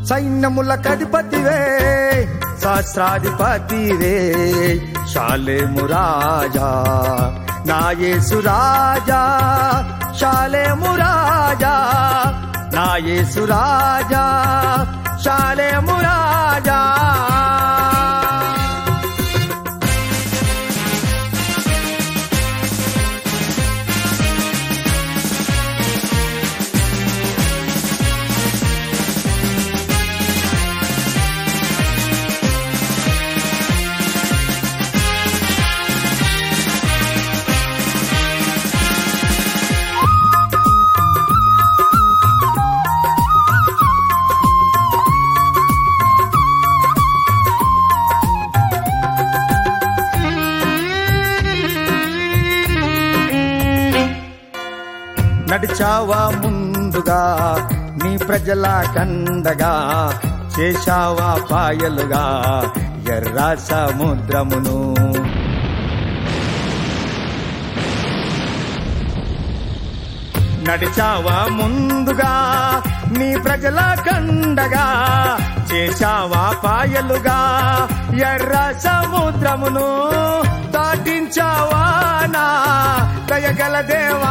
సైన్యముల కధిపతివే సహస్రాధిపతివే శాలేము రాజా నాయేసు రాజా శాలేము రాజా నాయేసు రాజా శాలేము రాజా నడిచావా ముందుగా నీ ప్రజల కండగా చేశావా పాయలుగా ఎర్ర సముద్రమును నడిచావా ముందుగా నీ ప్రజల కండగా చేశావా పాయలుగా ఎర్ర సముద్రమును దాటించావా నా దయగల దేవా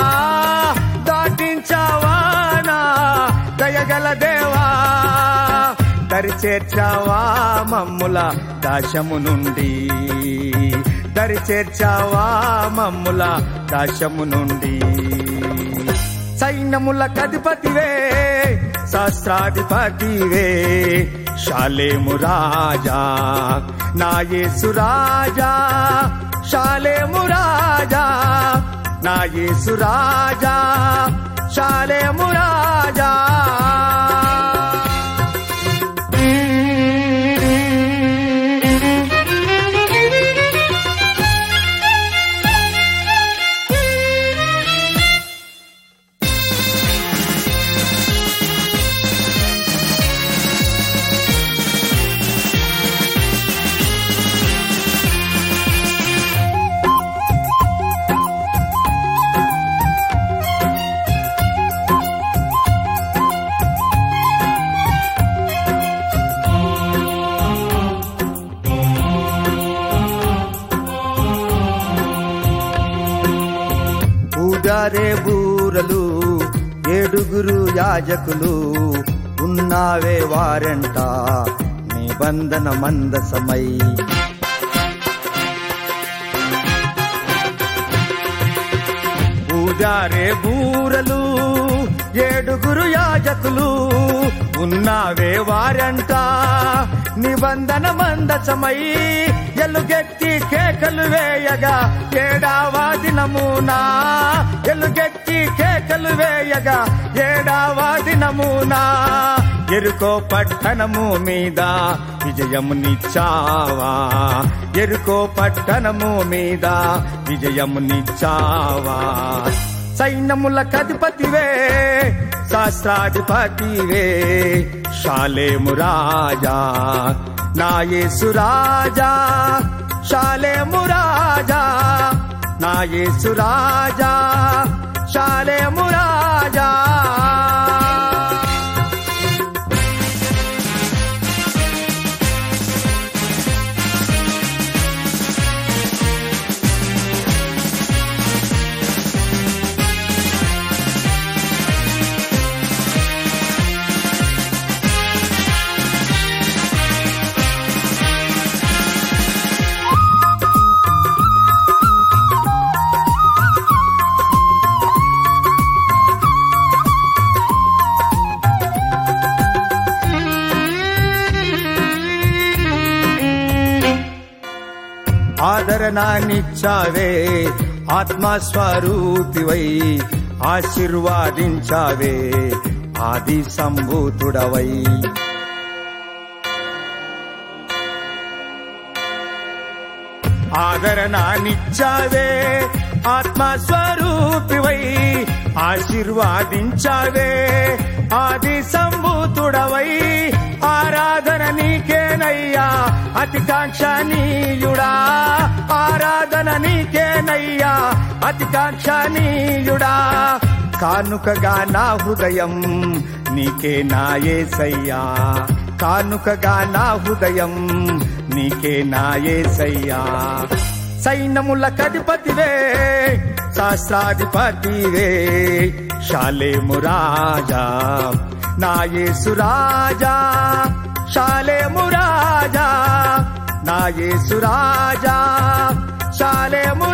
దాటించావా నా దయగల దేవా దరి చేర్చావా మమ్ముల దాశము నుండి దరి చేర్చావా మమ్ముల దాశము నుండి సైన్యముల కధిపతివే శాస్త్రాధిపతివే శాలేము రాజా నాయేసు రాజా శాలేము రాజా నాయేసు రాజా శాలేము రాజా ఊదారే బూరలు ఏడుగురు యాజకులు ఉన్నావే వారంట నిబంధన మందసమై ఊదారే బూరలు ఏడుగురు యాజకులు ఉన్నావే వారంట నిబంధన మందసమై ఎలుగెత్తి కేకలు వేయగా ఏడావా దినమునా ఎలుగెత్తి కేకలు వేయగా ఏడావా దినమునా ఎరుకో పట్టణము మీద విజయమునిచ్చావా ఎరుకో పట్టణము మీద విజయమునిచ్చావా సైన్యముల కధిపతివే శాస్త్రాధిపతివే శాలేము రాజా నాయేసు రాజా శాలేము రాజా నాయేసు రాజా శాలేము రాజా ఆదరణనిచ్చావే ఆత్మస్వరూపివై ఆశీర్వాదించావే ఆది సంభూతుడవై ఆదరణనిచ్చావే ఆత్మస్వరూపివై ఆశీర్వాదించావే ఆది సంభూతుడవై ఆరాధన నీకేనయ్యా అతి కాంక్షణీయుడా ఆరాధన నీకేనయ్యా అతి కాంక్షణీయుడా కానుకగా నా హృదయం నీకే నా ఏసయ్యా కానుకగా నా హృదయం నీకే నా ఏసయ్యా సైన్యముల కధిపతివే శాస్త్రాధిపతివే శాలేము రాజా నా యేసు రాజా శాలేము రాజా నా యేసు రాజా శాలేము